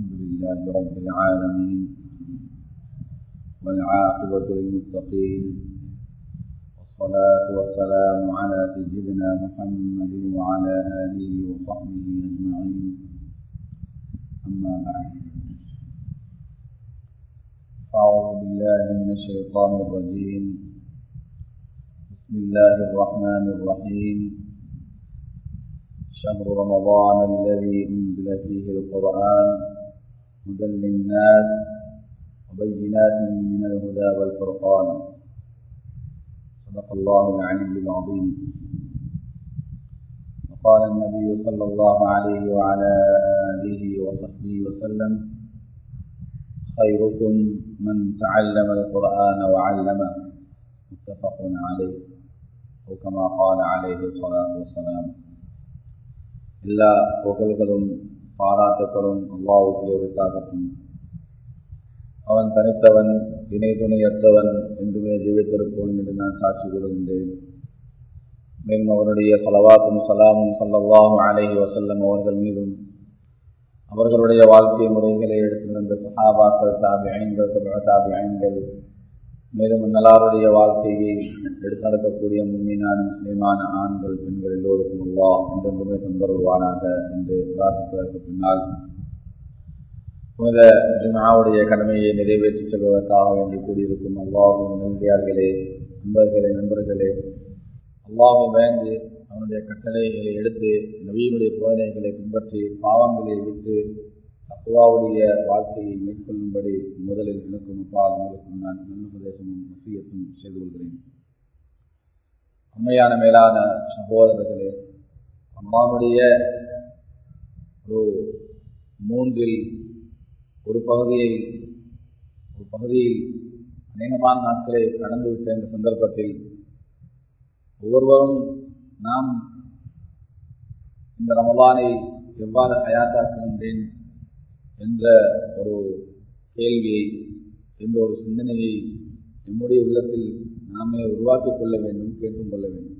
الحمد لله رب العالمين والعاقبة للمتقين والصلاة والسلام على سيدنا محمد وعلى آله وصحبه أجمعين أما بعد أعوذ بالله من الشيطان الرجيم بسم الله الرحمن الرحيم شهر رمضان الذي أنزل فيه القرآن هدى للناس وبينات من الهدى والفرقان صدق الله العلي العظيم وقال النبي صلى الله عليه وعلى آله وصحبه وسلم خيركم من تعلم القرآن وعلمه متفق عليه أو كما قال عليه الصلاة والسلام எல்லா புகழ்களும் பாராட்டுகளும் அல்லாவுக்கு உரித்தாகட்டும் அவன் தனித்தவன் இணை துணையற்றவன் என்றுமே ஜீவித்திருப்போன் என்று நான் சாட்சி கூறுகின்றேன் மேலும் அவருடைய சலவாத்தும் சலாமும் சல்லவாஹும் அலேஹி வசல்லம் அவர்கள் மீதும் அவர்களுடைய வாழ்க்கை முறைகளை எடுத்து வந்த சஹாபாக்கள் தாபி ஐன்கள் தாபி ஐன்கள் மேலும் நல்லாருடைய வாழ்க்கையை எடுத்து நடக்கக்கூடிய முன்மீனான முஸ்லிமான ஆண்கள் பெண்கள் எல்லோருக்கும் அல்லா என்றென்றுமே தந்தருவானாக என்று பிரார்த்திப்பதற்கு பின்னால் புனித ஜுமாவுடைய கடமையை நிறைவேற்றிச் செல்வதற்காக வேண்டி கூடியிருக்கும் அல்லாஹும் நன்றியார்களே நண்பர்களே நண்பர்களே அல்லாஹை பயந்து அவனுடைய கட்டளைகளை எடுத்து நவீனுடைய போதனைகளை பின்பற்றி பாவங்களை விட்டு அக்குவாவுடைய வாழ்க்கையை மேற்கொள்ளும்படி முதலில் எனக்கும் அப்பால் உங்களுக்கும் நான் நன்னுபதேசமும் வசியத்தும் செய்து கொள்கிறேன் உண்மையான மேலான சகோதரர்களே அம்மாவுடைய ஒரு மூன்றில் ஒரு பகுதியை ஒரு பகுதியில் அநேகமான நாட்களை கடந்துவிட்ட இந்த சந்தர்ப்பத்தில் ஒவ்வொருவரும் நாம் இந்த ரமலானை எவ்வாறு ஹயாத்தாக்குகின்றேன் என்ற ஒரு கேள்வியை என்ற ஒரு சிந்தனையை நம்முடைய உள்ளத்தில் நாமே உருவாக்கிக் கொள்ள வேண்டும் கேட்டுக் கொள்ள வேண்டும்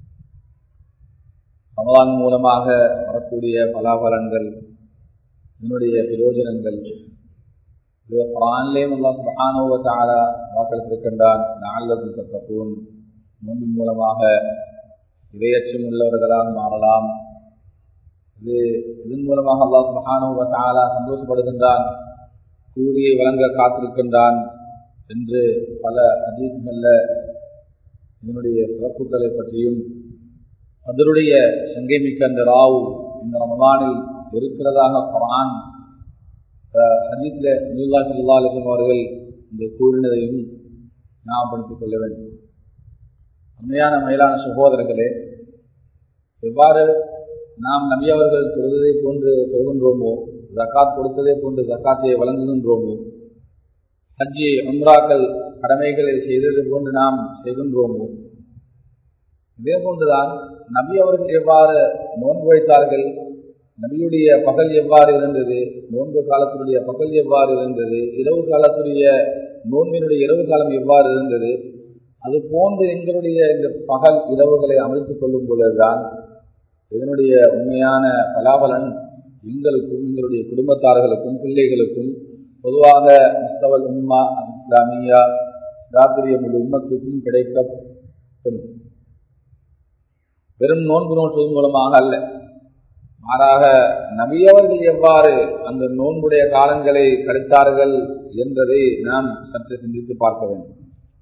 ரமலான் மூலமாக வரக்கூடிய பலாபலன்கள் இதனுடைய பிரயோஜனங்கள் குரான்லேயும் அல்லா சுபஹானுவத்தால வாக்களித்திருக்கின்றான் நாளதும் தத்தப்பூன் நோன்பின் மூலமாக இரையச்சம் உள்ளவர்களாக மாறலாம் இது இதன் மூலமாக அல்லா சுபஹானுவத்தாலா சந்தோஷப்படுகின்றான் கூலியை வழங்க காத்திருக்கின்றான் என்று பல அதீதங்கள்ல இதனுடைய சிறப்புகளை பற்றியும் அதனுடைய சங்கைமிக்க அந்த ராவு இந்த ரமலானில் இருக்கிறதாக குரான் ஹதீஸ்ல நிர்லா சல்லா அலிசம் அவர்கள் இந்த கூறினதையும் ஞாபகப்படுத்திக் கொள்ள வேண்டும் உண்மையான மேலான சகோதரர்களே எவ்வாறு நாம் நபியவர்கள் தொழுவதை போன்று தொழுகின்றோமோ ஜக்காத் கொடுத்ததை போன்று ஜக்காத்தை வழங்குகின்றோமோ ஹஜ்ஜி உம்ராக்கள் கடமைகளை செய்தது போன்று நாம் செய்கின்றோமோ இதே போன்றுதான் நபி அவர்கள் எவ்வாறு நோன்பு வைத்தார்கள் நபியுடைய பகல் எவ்வாறு இருந்தது நோன்பு காலத்தினுடைய பகல் எவ்வாறு இருந்தது இரவு காலத்துடைய நோன்பினுடைய இரவு காலம் எவ்வாறு இருந்தது அது போன்று எங்களுடைய இந்த பகல் இரவுகளை அமைத்துக் கொள்ளும் பொழுதுதான் இதனுடைய உண்மையான பலாபலன் எங்களுக்கும் எங்களுடைய குடும்பத்தார்களுக்கும் பிள்ளைகளுக்கும் பொதுவாக முஸ்தவல் உம்மா இஸ்லாமியா ராத்திரிய முழு உம்மத்துக்கும் கிடைக்கப்பெறும் வெறும் நோன்பு நோற்றுவதன் மூலமாக அல்ல மாறாக நபியவர்கள் எவ்வாறு அந்த நோன்புடைய காலங்களை கழித்தார்கள் என்பதை நாம் சற்று சிந்தித்து பார்க்க வேண்டும்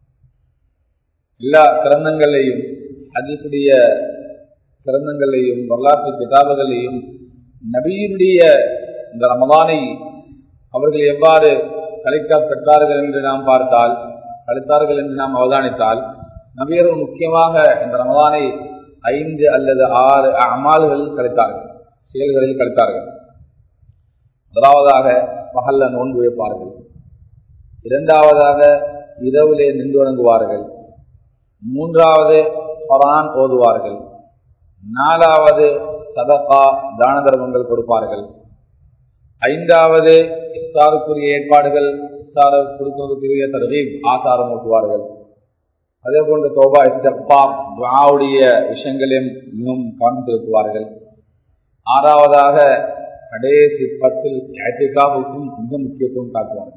எல்லா கிரந்தங்களையும் ஹதீசுடைய கிரந்தங்களையும் வரலாற்று கிதாபுகளையும் நபியினுடைய இந்த ரமதானை அவர்கள் எவ்வாறு கழிக்க பெற்றார்கள் என்று நாம் பார்த்தால் கழித்தார்கள் என்று நாம் அவதானித்தால் நபியர்கள் முக்கியமாக இந்த ரமதானை ஐந்து அல்லது ஆறு அமால்களில் கழித்தார்கள் செயல்களில் கழித்தார்கள் முதலாவதாக பகல்ல நோன்பு வைப்பார்கள் இரண்டாவதாக இரவிலே நின்று வணங்குவார்கள் மூன்றாவது பரான் ஓதுவார்கள் நாலாவது சதகா தான தர்மங்கள் கொடுப்பார்கள் ஐந்தாவது இஃப்தாருக்குரிய ஏற்பாடுகள் இஃப்தார கொடுக்கிறதுக்குரிய தருவீம் ஆசாரம் ஊட்டுவார்கள் அதே போன்று தோபா இஸ்தப்பா துவாவுடைய விஷயங்களையும் மிகவும் கவனம் செலுத்துவார்கள் ஆறாவதாக கடைசி பத்தில் ஏத்திகாவுக்கும் மிக முக்கியத்துவம் காட்டுவாங்க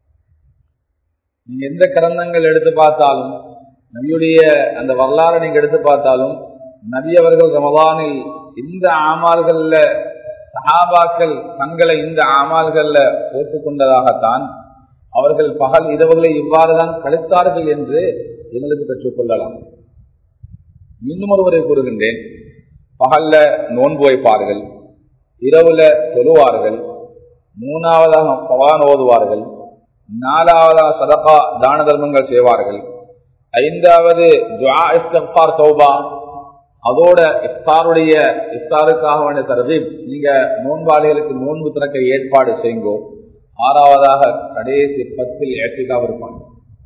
நீங்க எந்த கிரந்தங்கள் எடுத்து பார்த்தாலும் நபியுடைய அந்த வரலாறு நீங்க எடுத்து பார்த்தாலும் நபி அவர்கள் ரமதானில் இந்த ஆமால்கள்ல சஹாபாக்கள் தங்களை இந்த ஆமால்கள்ல போட்டுக்கொண்டதாகத்தான் அவர்கள் பகல் இரவுகளை இவ்வாறுதான் கழித்தார்கள் என்று எங்களுக்கு பெற்றுக்கொள்ளலாம் இன்னும் ஒருவரை கூறுகின்றேன் பகல்ல நோன்பு வைப்பார்கள் இரவுல தொழுவார்கள் மூணாவதாக பவான் ஓதுவார்கள் நாலாவதாக சதகா தான தர்மங்கள் செய்வார்கள் ஐந்தாவது துவா இஸ்தார் தௌபா அதோட இஃப்தாருடைய இஃப்தாருக்காக வேண்டிய தரதீப் நீங்க நோன்பாளிகளுக்கு நோன்பு திறக்க ஏற்பாடு செய்யுங்கோ ஆறாவதாக கடைசி பத்தில் ஏற்றிக்காக இருப்பாங்க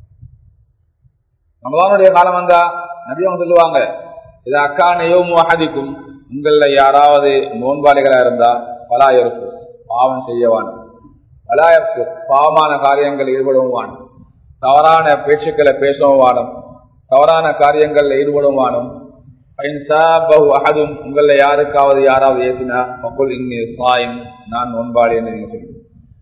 ரமதானுடைய காலம் வந்தா நபியவங்க சொல்லுவாங்க இது அக்கா நெய்யும் அகதிக்கும் உங்கள யாராவது நோன்பாளிகளா இருந்தா பலாயருக்கு பாவம் செய்யவான் பலாயருக்கு பாவமான காரியங்கள் ஈடுபடுவான் தவறான பேச்சுக்களை பேசவும் வாடும் தவறான காரியங்கள்ல ஈடுபடும் வாடும் அகதும் உங்கள யாருக்காவது யாராவது ஏசினா மக்கள் இன்னி சாயம் நான் நோன்பாளி என்று நீங்க சொல்லுங்க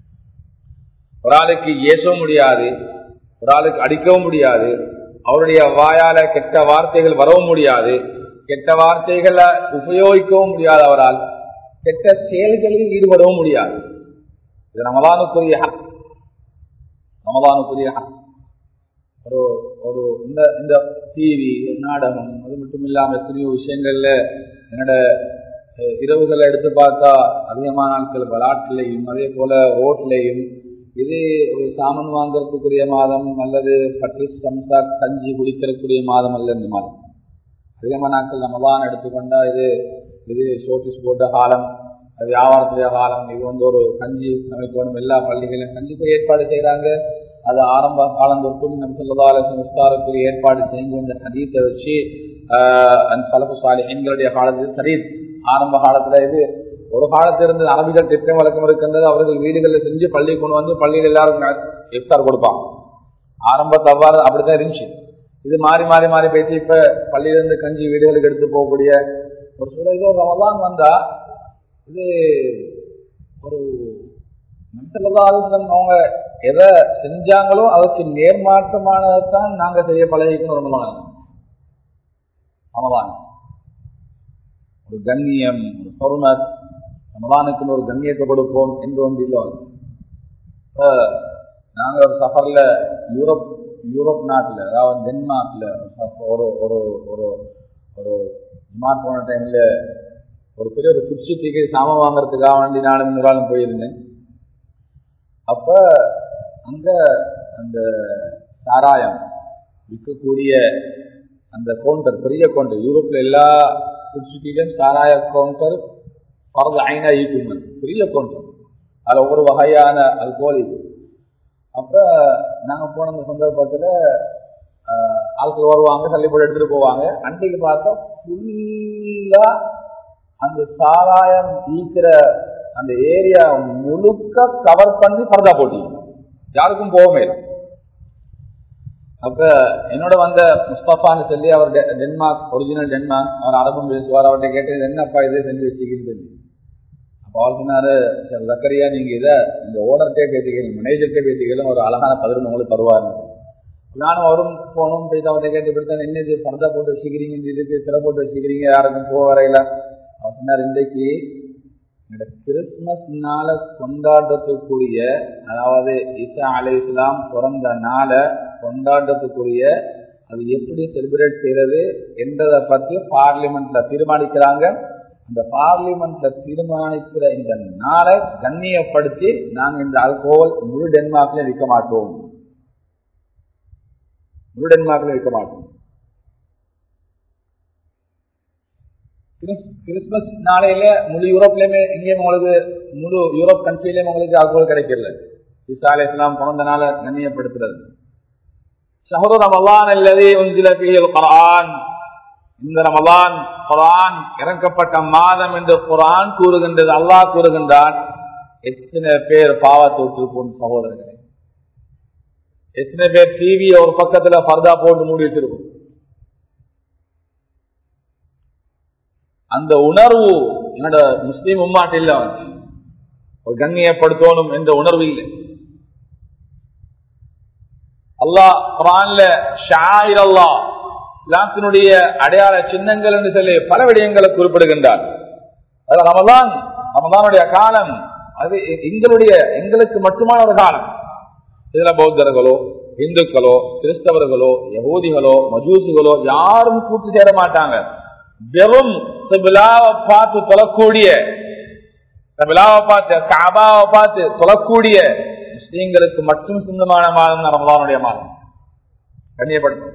ஒரு ஆளுக்கு ஏசவும் முடியாது ஒரு ஆளுக்கு அடிக்கவும் முடியாது அவருடைய வாயால கெட்ட வார்த்தைகள் வரவும் முடியாது கெட்ட வார்த்தைகளை உபயோகிக்கவும் முடியாது அவரால் கெட்ட செயல்களில் ஈடுபடவும் முடியாது இது ரமதானுக்குரிய ஹக் ரமதானுக்குரிய ஹக் ஒரு ஒரு இந்த இந்த டிவி நாடகம் அது மட்டும் இல்லாமல் எத்தனையோ விஷயங்கள்ல என்னோட இரவுகளை எடுத்து பார்த்தா அதிகமான நாட்கள் விளாட்டுலையும் அதே போல ரோட்லையும் இது ஒரு சாமன் வாங்கறதுக்குரிய மாதம் அல்லது பட்டி சம்சா கஞ்சி குடிக்கிறதுக்குரிய மாதம் அல்ல இந்த மாதம் அதிகமான நாட்கள் நம்ம தான் எடுத்துக்கொண்டா இது இது ஷோட்டிஸ் போட்ட காலம் அது வியாபாரத்துடைய காலம் இது வந்து ஒரு கஞ்சி சமைக்கணும் எல்லா பள்ளிகளும் கஞ்சிக்கு ஏற்பாடு செய்யறாங்க அது ஆரம்ப காலம் தொட்டும் நம்ம சொல்லதாலும் விஸ்தாரத்துக்கு ஏற்பாடு செஞ்சு அந்த ஹதீத்தை வச்சு அந்த சலப்பு சாலை எங்களுடைய காலத்தில் சரி ஆரம்ப காலத்துல இது ஒரு காலத்துல இருந்து அரபிகள் திட்டம் வழக்கம் இருக்கின்றது அவர்கள் வீடுகளில் செஞ்சு பள்ளி கொண்டு வந்து பள்ளியில் எல்லாருக்கும் இஃப்தார் கொடுப்பாங்க ஆரம்பத்தை அவ்வாறு அப்படித்தான் இருந்துச்சு இது மாறி மாறி மாறி போயிட்டு இப்ப பள்ளியிலிருந்து கஞ்சி வீடுகளுக்கு எடுத்து போகக்கூடிய ஒரு சில இதோ ரமதான் வந்தா இது ஒரு நம்சல்லாலும் அவங்க எதை செஞ்சாங்களோ அதுக்கு நேர்மாற்றமானதான் நாங்க செய்ய பழகிக்கணும் ரமதான் ரமதான் ஒரு கண்ணியம் ஒரு பொறுமத் ரமதானுக்கு ஒரு கண்ணியத்தை கொடுப்போம் என்று ஒன்று இல்லை நாங்க ஒரு சஃபர்ல யூரோப் யூரோப் நாட்டில் அதாவது டென்மார்க்ல ஒரு ஒரு ஒரு ஒரு ஜிமார் போன டைம்ல ஒரு பெரிய ஒரு ஃபுட் சிட்டிக்கு சாமம் வாங்குறதுக்காக வேண்டி நானும் நூறாலும் போயிருந்தேன் அப்ப அங்க அந்த சாராயம் விற்கக்கூடிய அந்த கவுண்டர் பெரிய கவுண்டர் யூரோப்ல எல்லா ஃபுட் சிட்டிலையும் சாராய கவுண்டர் பரது ஐநா ஈக்குமெண்ட் பெரிய கவுண்டர் அதுல ஒவ்வொரு வகையான அல்கோல் அப்ப நாங்க போன அந்த சந்தர்ப்பத்துல ஆட்கள் வருவாங்க தள்ளிப்போட்டு எடுத்துட்டு போவாங்க அன்றைக்கு பார்த்தா ஃபுல்லா அந்த சாராயம் ஈக்கிற அந்த ஏரியா முழுக்க கவர் பண்ணி பரதா போட்டி யாருக்கும் போகவே இல்லை அப்ப என்னோட வந்த முஸ்தபான்னு சொல்லி அவர் டென்மார்க் ஒரிஜினல் டென்மார்க் அவர் அரபும் பேசுவார் அவர்கிட்ட கேட்டது என்னப்பா இதை செஞ்சு வச்சுக்கின்னு சொல்லி அப்போ அவர் சொன்னாரு சார் ஜக்கரியா நீங்க இதை இந்த ஓனர்கிட்டே பேசிக்கிறீங்க மேனேஜர்கிட்டே பேசிக்கலாம் ஒரு அழகான பதில் உங்களுக்கு தருவார் நானும் அவரும் போனோம் போயிட்டு அவர்கிட்ட கேட்டு இப்படித்தான் என்ன இது பரதா போட்டு வச்சுக்கிறீங்க இந்த இதுக்கு திரை போட்டு வச்சுக்கிறீங்க யாருக்கும் போக வரையில அவர் சொன்னார் இன்றைக்கு இந்த கிறிஸ்துமஸ் நாள கொண்டாடுறதுக்குரிய அதாவது இசா அலை இஸ்லாம் பிறந்த நாளை கொண்டாடுறதுக்குரிய அது எப்படி செலிப்ரேட் செய்யறது என்றதை பற்றி பார்லிமெண்ட்ல தீர்மானிக்கிறாங்க அந்த பார்லிமெண்ட்ல தீர்மானிக்கிற இந்த நாளை கண்ணியப்படுத்தி நாங்கள் இந்த அல்கோல் முழு டென்மார்க்ல விற்க மாட்டோம் முழு டென்மார்க்ல விற்க மாட்டோம் கிறிஸ்துமஸ் நாளையில முழு யூரோப்லயுமே எங்கேயும் உங்களுக்கு முழு யூரோப் கண்ட்ரிலயும் உங்களுக்கு ஆல்கோல் கிடைக்கல இசாலை இஸ்லாம் பிறந்த நாளை கண்ணியப்படுத்துறது ஷஹரு ரமலான் அல்லது உன்சில ஃபீஹில் குர்ஆன் இந்த ரமலான் குர்ஆன் இறக்கப்பட்ட மாதம் என்று குர்ஆன் கூறுகின்றது அல்லாஹ் கூறுகின்றான் எத்தனை பேர் பாவத்தை விட்டுருப்போம் சகோதரர்களே எத்தனை பேர் டிவியை ஒரு பக்கத்துல பர்தா போட்டு மூடி வச்சிருக்கோம் அந்த உணர்வு என்னோட முஸ்லீம் உம்மாட்டு இல்ல வந்து ஒரு கண்ணியப்படுத்தணும் என்ற உணர்வு இல்லை அல்லாஹ் குரான்ல ஷாயிர் அல்லாஹ் இஸ்லாத்தினுடைய அடையாள சின்னங்கள் என்று சொல்லி பல விடயங்களை குறிப்பிடுகின்றார் அது ரமதான் ரமதானுடைய காலம் அது எங்களுடைய எங்களுக்கு மட்டுமான ஒரு காலம் இதுல பௌத்தர்களோ இந்துக்களோ கிறிஸ்தவர்களோ யகூதிகளோ மஜூசிகளோ யாரும் கூட்டு சேர மாட்டாங்க வெறும் விழாவை பார்த்து தொழக்கூடிய விழாவை பார்த்து காபாவை பார்த்து தொழக்கூடிய முஸ்லீம்களுக்கு மட்டும் சொந்தமான மாதம் தான் ரமதானுடைய மாதம் கண்ணியப்படுத்தும்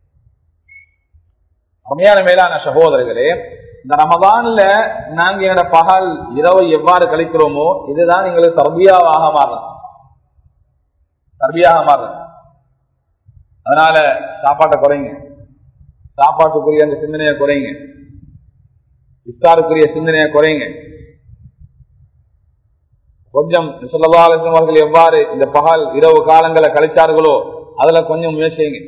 அருமையான மேலான சகோதரர்களே இந்த ரமதான்ல நாங்க என்னோட பகல் இரவு எவ்வாறு கழிக்கிறோமோ இதுதான் எங்களுக்கு தர்பியாவாக மாறும் தர்பியாக மாறும் அதனால சாப்பாட்டை குறைங்க சாப்பாட்டுக்குரிய அந்த சிந்தனையை குறைங்க இஃப்தாருக்குரிய சிந்தனையை குறைங்க கொஞ்சம் சொல்லவாலும் அவர்கள் எவ்வாறு இந்த பகல் இரவு காலங்களை கழிச்சார்களோ அதுல கொஞ்சம் முயற்சிங்க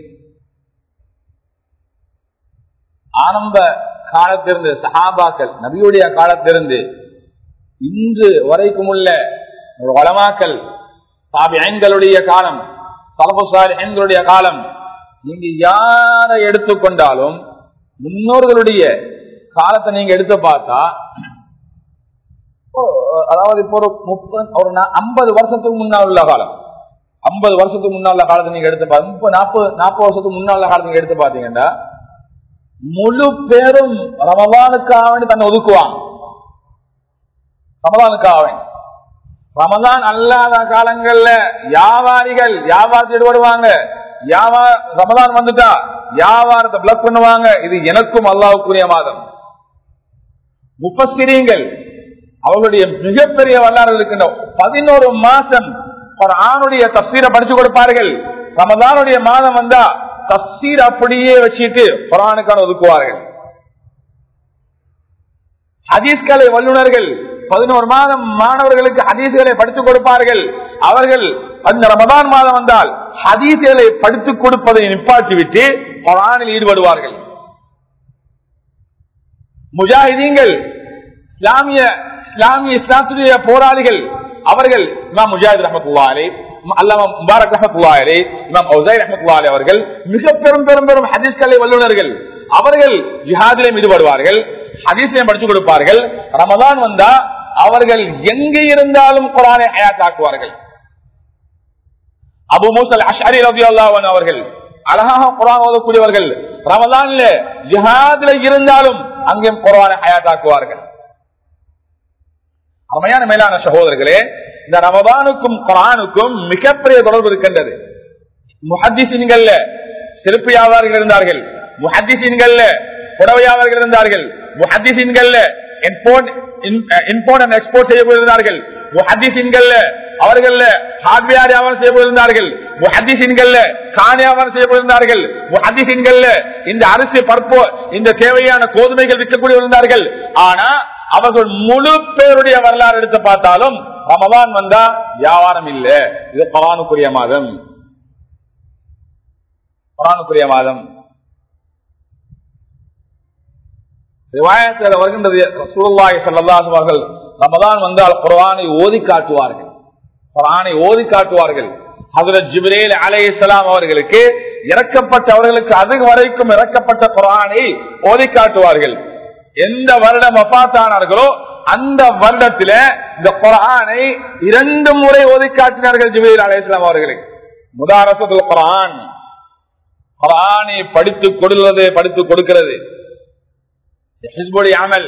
ஆரம்ப காலத்திலிருந்து சஹாபாக்கள் நபியுடைய காலத்திலிருந்து இன்று வரைக்கும் உள்ள வளமாக்கல் தாபியங்களுடைய காலம் சலபுசாரிகளுடைய காலம் நீங்க யாரை எடுத்துக்கொண்டாலும் முன்னோர்களுடைய காலத்தை நீங்க எடுத்து பார்த்தா அதாவது இப்போ ஒரு முப்பது ஒரு ஐம்பது வருஷத்துக்கு முன்னால் உள்ள காலம் ஐம்பது வருஷத்துக்கு முன்னால் உள்ள காலத்தை நீங்க எடுத்து பார்த்தா முப்பது நாற்பது நாற்பது வருஷத்துக்கு முன்னால் உள்ள காலத்தை நீங்க எடுத்து பாத்தீங்கன்னா முழு பேரும் ரமதானுக்காக வேண்டி தன்னை ஒதுக்குவாங்க ரமதானுக்காக வேண்டி ரமதான் அல்லாத காலங்கள்ல வியாபாரிகள் வியாபாரத்தை ஈடுபடுவாங்க ரமதான் வந்துட்டா வியாபாரத்தை பிளக் பண்ணுவாங்க இது எனக்கும் அல்லாவுக்குரிய மாதம் முப்பஸ்திரீங்கள் அவர்களுடைய மிகப்பெரிய வரலாறு இருக்கின்ற பதினோரு மாசம் ஒரு ஆணுடைய தப்சீரை படிச்சு கொடுப்பார்கள் ரமதானுடைய மாதம் வந்தா தப்சீர் அப்படியே வச்சுட்டு குரானுக்கான ஒதுக்குவார்கள் ஹதீஸ்கலை வல்லுநர்கள் பதினோரு மாதம் மாணவர்களுக்கு ஹதீஸ்களை படித்துக் கொடுப்பார்கள் அவர்கள் அந்த ரமதான் மாதம் வந்தால் ஹதீஸ்களை படித்துக் கொடுப்பதை நிப்பாட்டிவிட்டு குரானில் ஈடுபடுவார்கள் முஜாஹிதீன்கள் இஸ்லாமிய இஸ்லாமிய இஸ்லாத்துடைய போராளிகள் அவர்கள் இமாம் முஜாஹித் ரஹமத்துல்லா அலை அல்லாம முபாரக் ரஹமத்துல்லா அலை இமாம் ஒசை ரஹமத்துல்லா அலை அவர்கள் மிக பெரும் பெரும் பெரும் ஹதீஸ்கலை வல்லுநர்கள் அவர்கள் ஜிஹாதிலையும் ஈடுபடுவார்கள் ஹதீஸையும் படிச்சு கொடுப்பார்கள் ரமதான் வந்தா அவர்கள் எங்கே இருந்தாலும் குரானை அயாத்தாக்குவார்கள் அபு மூசல் அஷாரி ரபி அல்லாவன் அவர்கள் அழகாக குரான் ஓதக்கூடியவர்கள் ரமதான்ல ஜிஹாதுல இருந்தாலும் அங்கேயும் குரானை அயாத்தாக்குவார்கள் அருமையான மேலான சகோதரர்களே இந்த ரமதானுக்கும் குரானுக்கும் மிகப்பெரிய தொடர்பு இருக்கின்றது முஹத்திசின்கள்ல செருப்பு வியாபாரிகள் இருந்தார்கள் முஹத்திசின்கள்ல புடவை வியாபாரிகள் இருந்தார்கள் முஹத்திசின்கள்ல இம்போர்ட் அண்ட் எக்ஸ்போர்ட் செய்யப்பட்டிருந்தார்கள் முஹத்திசின்கள்ல அவர்கள் ஹார்ட்வேர் வியாபாரம் செய்யப்பட்டிருந்தார்கள் முஹத்திசின்கள்ல காண வியாபாரம் செய்யப்பட்டிருந்தார்கள் முஹத்திசின்கள்ல இந்த அரிசி பருப்பு இந்த தேவையான கோதுமைகள் விற்கக்கூடிய இருந்தார்கள் ஆனா அவர்கள் முழு பேருடைய வரலாறு எடுத்து பார்த்தாலும் ரமதான் வந்தா வியாபாரம் இல்ல இது பவானுக்குரிய மாதம் பவானுக்குரிய மாதம் ரிவாயத்தில் வருகின்றது ரசூலுல்லாஹி ஸல்லல்லாஹு அலைஹி அவர்கள் ரமதான் வந்தால் குர்ஆனை ஓதி காட்டுவார்கள் குர்ஆனை ஓதி காட்டுவார்கள் ஹஜ்ரத் ஜிப்ரீல் அலைஹிஸ்ஸலாம் அவர்களுக்கு இறக்கப்பட்ட அவர்களுக்கு அது வரைக்கும் இறக்கப்பட்ட குர்ஆனை ஓதி காட்டுவார்கள் எந்த வருடம் வஃபாத்தானார்களோ அந்த வருடத்தில இந்த குர்ஆனை இரண்டு முறை ஓதி காட்டினார்கள் ஜிப்ரீல் அலைஹிஸ்ஸலாம் அவர்களுக்கு முதாரசத்துல் குர்ஆன் குர்ஆனை படித்து கொடுக்கிறது படித்து கொடுக்கிறது ஹிஸ்புடைய அமல்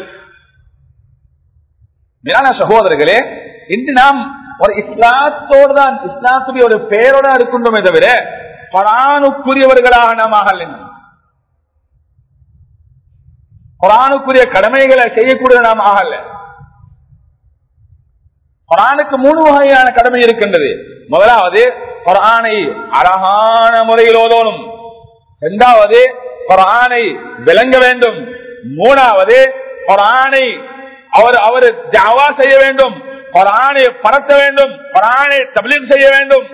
மேலான சகோதரர்களே இன்று நாம் ஒரு இஸ்லாத்தோடு தான் இஸ்லாத்துடைய ஒரு பெயரோட இருக்கின்றோமே தவிர பரானுக்குரியவர்களாக நாம் ஆகல குரானுக்குரிய கடமைகளை செய்யக்கூடிய நாம் ஆகல குரானுக்கு மூணு வகையான கடமை இருக்கின்றது முதலாவது குரானை அழகான முறையில் ஓதோனும் இரண்டாவது குரானை விளங்க வேண்டும் மூணாவது குரானை அவர் அவர் ஜாவா செய்ய வேண்டும் குரானை பரத்த வேண்டும் குரானை தபிலீக் செய்ய வேண்டும்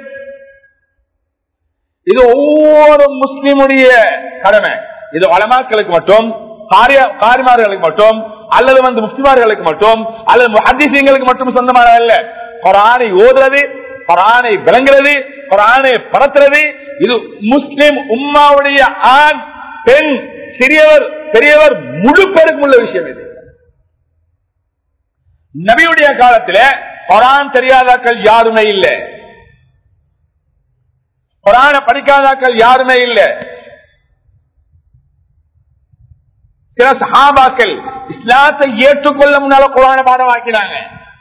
இது ஒவ்வொரு முஸ்லிமுடைய கடமை இது வளமாக்களுக்கு மட்டும் காரிய காரிமார்களுக்கு மட்டும் அல்லது வந்து முஸ்லிமார்களுக்கு மட்டும் அல்லது ஹதீசிங்களுக்கு மட்டும் சொந்தமானதல்ல குரானை ஓதுறது குரானை விளங்குறது குரானை பரத்துறது இது முஸ்லிம் உம்மாவுடைய ஆண் பெண் சிறியவர் பெரியவர் முழு பேருக்கும் உள்ள விஷயம் இது நபியுடைய காலத்துல குரான் தெரியாதாக்கள் யாருமே இல்லை குரான படிக்காதாக்கள் யாருமே இல்லை சில சஹாபாக்கள் இஸ்லாத்தை ஏற்றுக்கொள்ள முன்னால குரான பாடமாக்கினாங்க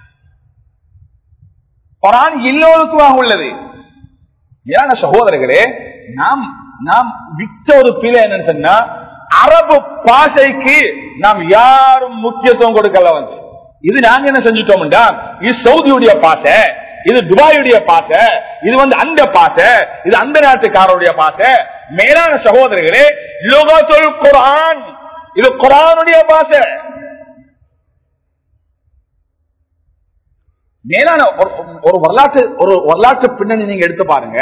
குரான் எல்லோருக்குமாக உள்ளது ஏன்னா சகோதரர்களே நாம் நாம் விட்ட ஒரு பிழை என்னன்னு சொன்னா அரபு பாஷைக்கு நாம் யாரும் முக்கியத்துவம் கொடுக்கல வந்து இது நாங்க என்ன செஞ்சுட்டோம்டா இது சவுதியுடைய பாசை இது துபாயுடைய பாசை இது வந்து அந்த பாசை இது அந்த நாட்டுக்காரருடைய பாசை மேலான சகோதரர்களே லுகத்துல் குரான் இது குரானுடைய பாசை மேலான ஒரு- ஒரு வரலாற்று ஒரு வரலாற்று பின்னணி நீங்க எடுத்து பாருங்க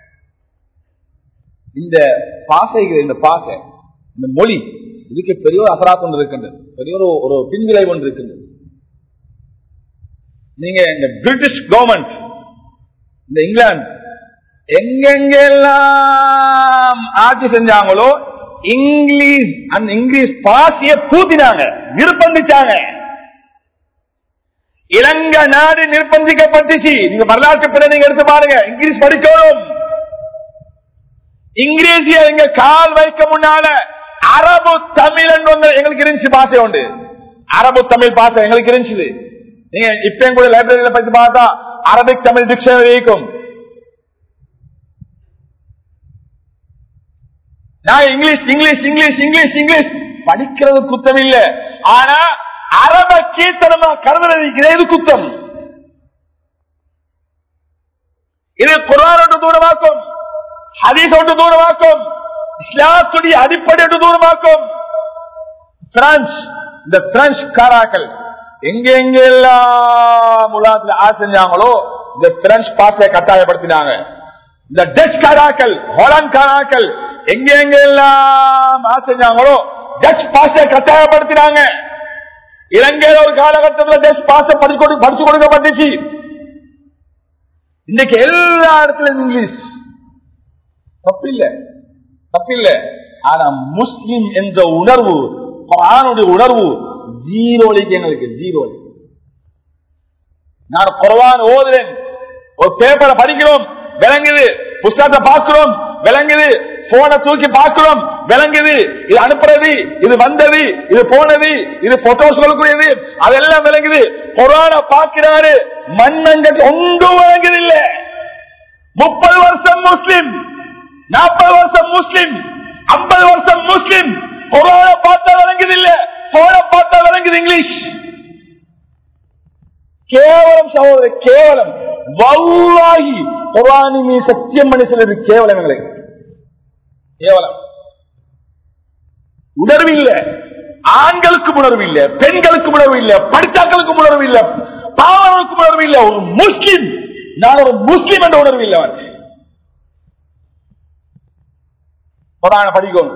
இந்த பாசைகள் இந்த பாசை இந்த மொழி இதுக்கு பெரிய ஒரு அசராத் ஒன்று இருக்கின்றது பெரிய ஒரு ஒரு பின்விளை ஒன்று இருக்கின்றது நீங்க இந்த பிரிட்டிஷ் கவர்மெண்ட் இந்த இங்கிலாந்து எங்கெங்கெல்லாம் ஆட்சி செஞ்சாங்களோ இங்கிலீஷ் அந்த இங்கிலீஷ் பாசிய பூத்தினாங்க நிர்பந்திச்சாங்க இலங்கை நாடு நிர்பந்திக்கப்பட்டுச்சு நீங்க வரலாற்று பிற நீங்க எடுத்து பாருங்க இங்கிலீஷ் படிக்கணும் இங்கிலீஷிய எங்க கால் வைக்க முன்னால அரபு தமிழ் ஒன்று எங்களுக்கு இருந்துச்சு பாசை உண்டு அரபு தமிழ் பாசை எங்களுக்கு இருந்துச்சு நீங்க இப்பயும் கூட லைப்ரரியில பத்தி பார்த்தா அரபிக் தமிழ் டிக்ஷனரி இருக்கும் நான் English English English English English படிக்கிறது குத்தம் இல்ல ஆனா அரப கீர்த்தனமா கருதுறது இது குத்தம் இது குரான் ஒன்று தூரமாக்கும் ஹதீஸ் ஒன்று தூரமாக்கும் இஸ்லாத்துடைய அடிப்படை ஒன்று தூரமாக்கும் பிரான்ஸ் இந்த பிரெஞ்சு காராக்கள் எங்க எங்க எல்லாம் உலகத்துல ஆ செஞ்சாங்களோ இந்த பிரெஞ்சு பாசை கட்டாயப்படுத்தினாங்க இந்த டச் காராக்கள் ஹோலாந்து காராக்கள் எங்க எங்க எல்லாம் ஆ செஞ்சாங்களோ டச் பாசை கட்டாயப்படுத்தினாங்க இலங்கையில ஒரு காலகட்டத்தில் டச் பாசை படிச்சு கொடு- படிச்சு கொடுக்கப்பட்டுச்சு இன்னைக்கு எல்லா இடத்துலயும் இங்கிலீஷ் தப்பில்ல தப்பில்ல ஆனா முஸ்லிம் என்ற உணர்வு குர்ஆனுடைய உணர்வு ஜீரோலிக்கு எங்களுக்கு ஜீரோ நான் குர்ஆன் ஓதுறேன் ஒரு பேப்பரை படிக்கிறோம் விளங்குது புஸ்தகத்தை பார்க்கிறோம் விளங்குது போனை தூக்கி பார்க்கிறோம் விளங்குது இது அனுப்புறது இது வந்தது இது போனது இது போட்டோஸ்களுக்குரியது அதெல்லாம் விளங்குது குரான பார்க்கிறாரு மண்ணங்கட்டி ஒன்றும் விளங்குது இல்ல முப்பது வருஷம் முஸ்லிம் நாற்பது வருஷம் முஸ்லிம் ஐம்பது வருஷம் முஸ்லிம் குரான பார்த்தா விளங்குது இல்ல போனை பார்த்தா விளங்குது இங்கிலீஷ் கேவலம் சகோதரர் கேவலம் வல்லாகி குரானி மீ சத்தியம் பண்ணி சொல்றது கேவலம் எங்களுக்கு கேவலம் உணர்வு இல்ல ஆண்களுக்கு உணர்வு இல்ல பெண்களுக்கு உணர்வு இல்ல படித்தாக்களுக்கு உணர்வு இல்ல பாவனுக்கு உணர்வு இல்ல ஒரு முஸ்லிம் நான் ஒரு முஸ்லிம் என்ற உணர்வு இல்லை அவனுக்கு குரான படிக்கணும்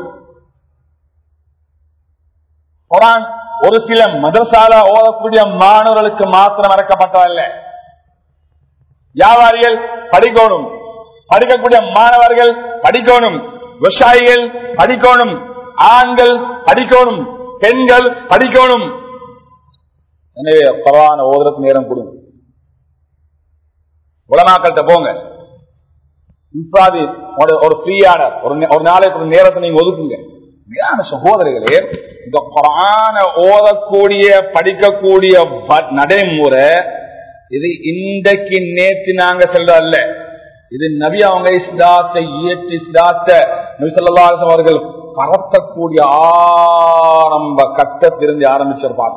குரான் ஒரு சில மதரசால ஓதக்கூடிய மாணவர்களுக்கு மாத்திரம் இறக்கப்பட்டதல்ல வியாபாரிகள் படிக்கணும் படிக்கக்கூடிய மாணவர்கள் படிக்கணும் விவசாயிகள் படிக்கணும் ஆண்கள் படிக்கணும் பெண்கள் படிக்கணும் எனவே குரான ஓதுறதுக்கு நேரம் கொடுங்க உலமாக்கள்கிட்ட போங்க இப்பாதி ஒரு- ஒரு ஃப்ரீயான ஒரு நே- ஒரு நாளைக்கு ஒரு நேரத்தை நீங்க ஒதுக்குங்க மேலான சகோதரிகளே இந்த குரான ஓதக்கூடிய படிக்கக்கூடிய ப- நடைமுறை இது இன்றைக்கு நேற்று நாங்க செல்றதல்ல இது நபி அவங்க இஸ்லாத்தை இயற்றி இஸ்லாத்தை நபி ஸல்லல்லாஹு அலைஹி வஸல்லம் அவர்கள் பரத்தக்கூடிய ஆரம்ப கட்டத்திலிருந்து ஆரம்பிச்சிருப்பாங்க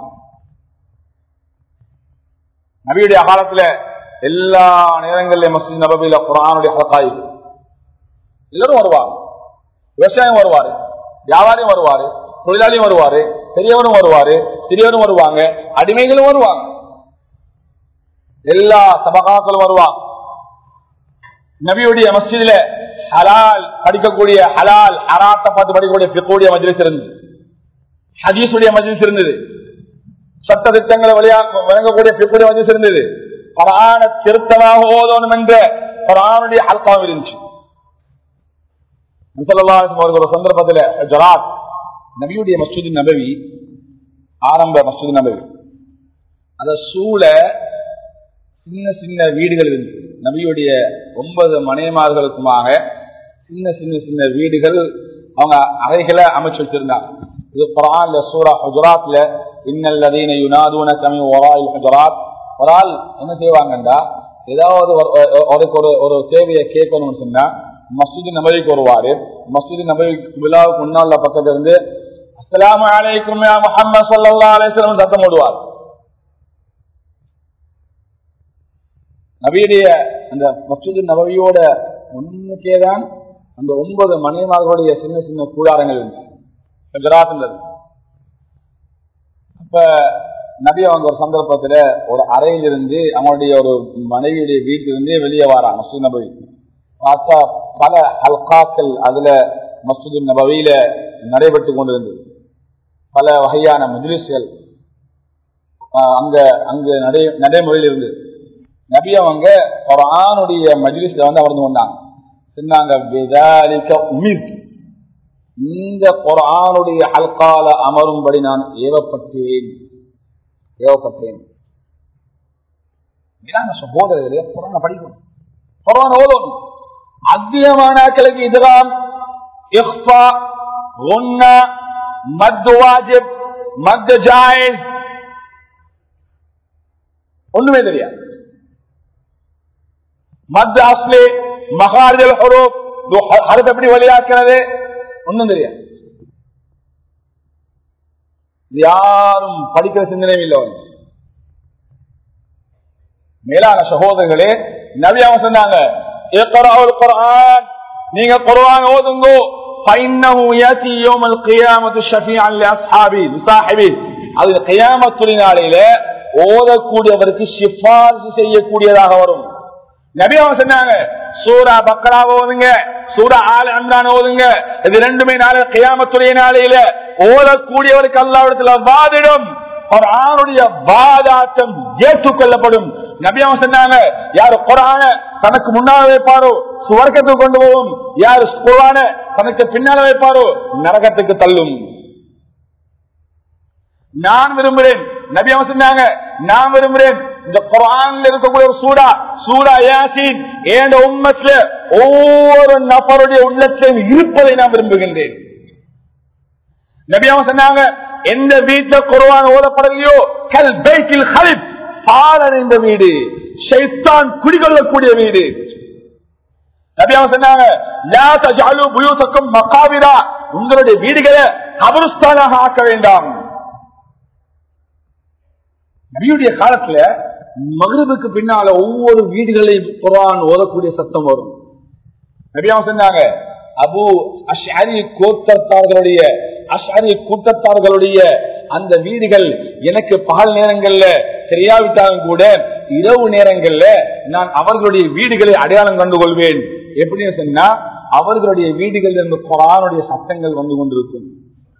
நபியுடைய காலத்துல எல்லா நேரங்களிலும் மஸ்ஜித் நபவியில குரானுடைய ஹலக்காய் எல்லாரும் வருவாங்க விவசாயம் வருவாரு வியாபாரியும் வருவாரு தொழிலாளியும் வருவாரு பெரியவரும் வருவாரு சிறியவரும் வருவாங்க அடிமைகளும் வருவாங்க எல்லா தபகாக்களும் வருவாங்க நபியுடைய மஸ்ஜிதுல ஹலால் படிக்கக்கூடிய ஹலால் ஹராத்தை பார்த்து படிக்கக்கூடிய பிக்கூடிய மஜ்லிஸ் இருந்தது ஹதீஸுடைய மஜ்லிஸ் இருந்தது சட்ட திட்டங்களை வழியா வழங்கக்கூடிய பிக்கூடிய மஜ்லிஸ் இருந்தது குரான திருத்தமாக ஓதணும் என்ற குரானுடைய ஹல்காவும் இருந்துச்சு அவர்கள் ஒரு சந்தர்ப்பத்தில் ஜராத் நபியுடைய மஸ்ஜித் நபவி ஆரம்ப மஸ்ஜித் நபவி அத சூழ சின்ன சின்ன வீடுகள் இருந்துச்சு நபியுடைய ஒன்பது மனைமார்களுக்குமாக சின்ன சின்ன சின்ன வீடுகள் அவங்க அறைகளை அமைச்சு வச்சிருந்தாங்க இது குரான்ல சூரா ஹுஜராத்ல இன்னல்லதீன யுனாதூன கமி ஒராயில் ஹுஜராத் ஒரு ஆள் என்ன செய்வாங்கண்டா ஏதாவது அவருக்கு ஒரு ஒரு தேவையை கேட்கணும்னு சொன்னா மஸ்ஜித் நபவிக்கு வருவாரு மஸ்ஜித் நபவி விழாவுக்கு முன்னாள் பக்கத்துல இருந்து அஸ்லாம் அலைக்கும் முகமது சல்லா அலிஸ்லாம் சத்தம் போடுவார் நபியுடைய அந்த மஸ்ஜித் நபவியோட முன்னுக்கே தான் அந்த ஒன்பது மனைமார்களுடைய சின்ன சின்ன கூடாரங்கள் இருந்துச்சு குஜராத்ல அப்ப நபி அவங்க ஒரு சந்தர்ப்பத்துல ஒரு அறையிலிருந்து அவங்களுடைய ஒரு மனைவியுடைய வீட்டிலிருந்து வெளியே வாரா மஸ்ஜித் நபவி பார்த்தா பல ஹல்காக்கள் அதுல மஸ்ஜித் நபவியில நடைபெற்று கொண்டிருந்தது பல வகையான மஜ்லிஸ்கள் அங்க அங்கு நடை நடைமுறையில் இருந்தது நபி அவங்க ஒரு ஆணுடைய மஜ்லிஸ்ல வந்து அமர்ந்து கொண்டாங்க சொன்னாங்க இந்த குரானுடைய அல்கால அமரும்படி நான் ஏவப்பட்டேன் ஏவப்பட்டேன் சகோதரர்களே குரான படிக்கணும் குரான் ஓதணும் அதிகமான கிழக்கு இதுதான் இஃபா ஒன்னா மத் வாஜிப் மத் ஜாயிஸ் ஒண்ணுமே தெரியாது மத் அஸ்லி மகார்ஜல் ஹரூப் ஹரத் எப்படி வழியாக்குறது ஒன்றும் தெரியாது யாரும் படிக்கிற சிந்தனையும் இல்லை மேலான சகோதரர்களே நவியாம சொன்னாங்க நீங்க குரான் ஓதுங்கோ அது கையாமத்துலினாலையில ஓதக்கூடியவருக்கு சிபாரிசு செய்யக்கூடியதாக வரும் நபி அவங்க சொன்னாங்க சூரா பக்கரா ஓதுங்க சூரா ஆள் அம்ரான் ஓதுங்க இது ரெண்டுமே நாளை கையாமத்துடைய நாளையில ஓதக்கூடியவருக்கு அல்லாவிடத்துல வாதிடும் குரானுடைய வாதாட்டம் ஏற்றுக்கொள்ளப்படும் நபி அவங்க சொன்னாங்க யாரு குரான தனக்கு முன்னால் வைப்பாரோ சுவர்க்கத்துக்கு கொண்டு போகும் யாரு குரான தனக்கு பின்னால் வைப்பாரோ நரகத்துக்கு தள்ளும் நான் விரும்புகிறேன் நபி அவங்க சொன்னாங்க நான் விரும்புகிறேன் இந்த குரான்ல இருக்கக்கூடிய ஒரு சூடா சூடா யாசின் ஏண்ட உண்மத்துல ஒவ்வொரு நபருடைய உள்ளத்திலும் இருப்பதை நான் விரும்புகின்றேன் நபி அவங்க சொன்னாங்க எந்த வீட்டுல குருவான் ஓதப்படலையோ கல் பைக்கில் ஹலிப் பாலடைந்த வீடு ஷைத்தான் குடிகொள்ளக்கூடிய வீடு நபி அவங்க சொன்னாங்க லா தஜாலு புயூசக்கும் மகாவிரா உங்களுடைய வீடுகளை கபருஸ்தானாக ஆக்க வேண்டாம் நபியுடைய காலத்துல மகிழ்வுக்கு பின்னால ஒவ்வொரு வீடுகளையும் குரான் ஓதக்கூடிய சத்தம் வரும் நபியா சொன்னாங்க அபு அஷாரி கோத்தத்தார்களுடைய அஷாரி கூட்டத்தார்களுடைய அந்த வீடுகள் எனக்கு பகல் நேரங்கள்ல தெரியாவிட்டாலும் கூட இரவு நேரங்கள்ல நான் அவர்களுடைய வீடுகளை அடையாளம் கண்டு கொள்வேன் எப்படின்னு சொன்னா அவர்களுடைய வீடுகள் இருந்து குரானுடைய சத்தங்கள் வந்து கொண்டிருக்கும்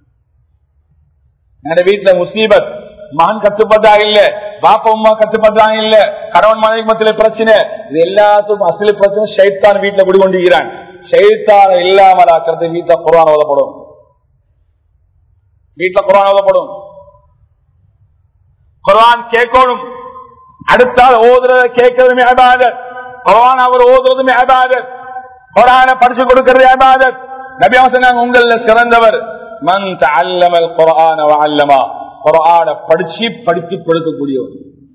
என்னோட வீட்டுல முசீபத் மகன் கட்டுப்பட்டாங்க இல்ல பாப்பா அம்மா கட்டுப்பட்டாங்க இல்ல கணவன் மனைவி மத்தியில பிரச்சனை இது எல்லாத்துக்கும் அசலி பிரச்சனை ஷைத்தான் வீட்டுல குடிகொண்டிருக்கிறான் ஷைத்தான் இல்லாமல் ஆக்கிறது வீட்டுல குரான் ஓதப்படும் வீட்டுல குரான் ஓதப்படும் குரான் கேட்கணும் அடுத்தால் ஓதுறத கேட்கறதுமே அபாதத் குரான் அவர் ஓதுறதுமே அபாதத் குரான படிச்சு கொடுக்கிறது அபாதத் நபியா சொன்னாங்க உங்கள சிறந்தவர் மன் அல்லமல் குரான அல்லமா குரான படிச்சு படித்து கொடுக்கக்கூடியவர்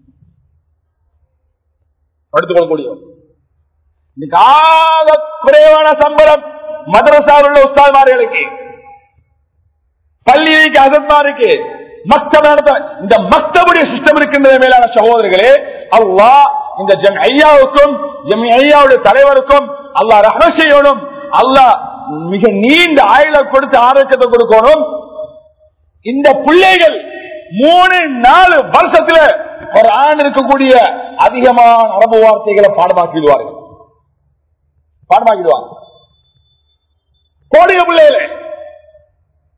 படித்துக் கொள்ளக்கூடியவர் இன்னைக்கு ஆக குறைவான சம்பளம் மதரசாவில் உள்ள உஸ்தாத்மார்களுக்கு பள்ளிக்கு அசத்மாருக்கு மக்தப் நடத்த இந்த மக்தபுடைய சிஸ்டம் இருக்கின்றது மேலான சகோதரர்களே அல்லாஹ் இந்த ஜம் ஐயாவுக்கும் ஜம் ஐயாவுடைய தலைவருக்கும் அல்லாஹ் ரஹ்ம செய்யணும் அல்லாஹ் மிக நீண்ட ஆயுள கொடுத்து ஆரோக்கியத்தை கொடுக்கணும் இந்த பிள்ளைகள் மூணு நாலு வருஷத்துல ஒரு ஆண் இருக்கக்கூடிய அதிகமான அரபு வார்த்தைகளை பாடமாக்கிடுவார்கள் பாடமாக்கிடுவாங்க கோடிய பிள்ளைகளே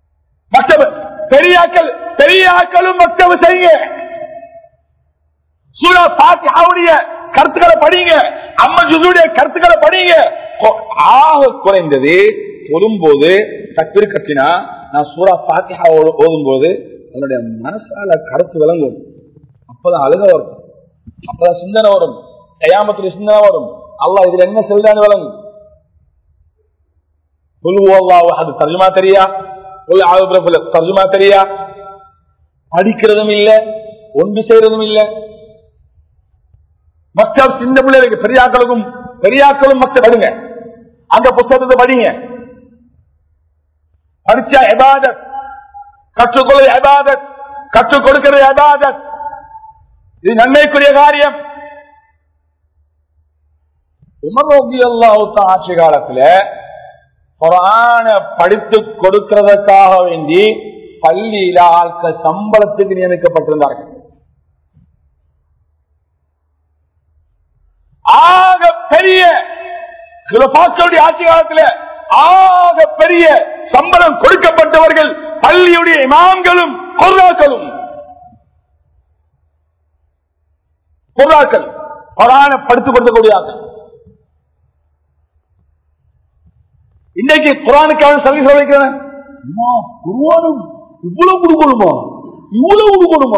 மக்தப பெரியாக்கள் பெரியாக்களும் மக்தப செய்யுங்க சூரா பாத்தியாவுடைய கருத்துக்களை படிங்க அம்ம ஜுசுடைய கருத்துக்களை படிங்க கொ- ஆக குறைந்தது சொல்லும்போது தக்பீர் கட்சினா நான் சூரா பாத்தியா ஓதும் போது அதனுடைய மனசால கருத்து விளங்கும் அப்பதான் அழுக வரும் அப்பதான் சிந்தனை வரும் கயாமத்துல சிந்தனை வரும் அல்லாஹ் இதுல என்ன செல்றான்னு விளங்கும் சொல்லுவோம் அது தர்ஜுமா தெரியா குல் அஊது பிரபுல தர்ஜுமா தெரியா படிக்கிறதும் இல்ல ஒன்று செய்யறதும் இல்ல மக்கள் சின்ன பிள்ளைகளுக்கு பெரியாக்களுக்கும் பெரியாக்களும் மக்கள் படிங்க அந்த புத்தகத்தை படிங்க படிச்சா எபாதத் கற்றுக்கொள்ள எபாதத் கற்றுக் கொடுக்கிறது எபாதத் இது நன்மைக்குரிய காரியம் உமரோகி அல்லாஹ் ஆட்சி காலத்துல குரான படித்து கொடுக்கிறதுக்காக வேண்டி பள்ளியில ஆட்கள் சம்பளத்துக்கு நியமிக்கப்பட்டிருந்தார்கள் ஆக பெரிய கிலபாக்களுடைய ஆட்சி காலத்துல ஆக பெரிய சம்பளம் கொடுக்கப்பட்டவர்கள் பள்ளியுடைய இமாம்களும் கொர்ராக்களும் கொர்ராக்கள் குரான படித்துக் கொடுக்கக்கூடியார்கள் இன்னைக்கு குரானுக்காக சர்வீஸ் வைக்கிறேன் அம்மா, குர்ஆனும் இவ்வளவு கொடுக்கணுமா இவ்வளவு கொடுக்கணுமா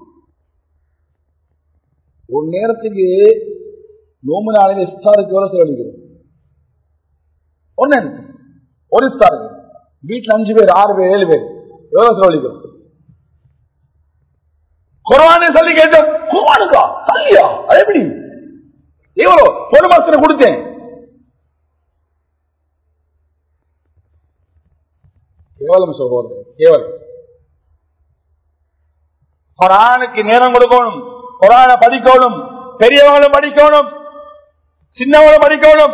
ஒரு நேரத்துக்கு நோம்பு நாளைக்கு இஸ்தாருக்கு எவ்வளவு செலவழிக்கிறோம் ஒன்னு ஒரு இஸ்தாருக்கு வீட்டுல அஞ்சு பேர் ஆறு பேர் ஏழு பேர் எவ்வளவு செலவழிக்கிறோம் குர்ஆனு சொல்லி கேட்ட குர்ஆனுக்கா சொல்லியா அது எப்படி எவ்வளவு ஒரு மாசத்துல கொடுத்தேன் கேவலம் சொல்றது கேவலம் குரானுக்கு நேரம் கொடுக்கணும் குரான படிக்கணும் பெரியவங்களும் படிக்கணும் சின்னவங்களும் படிக்கணும்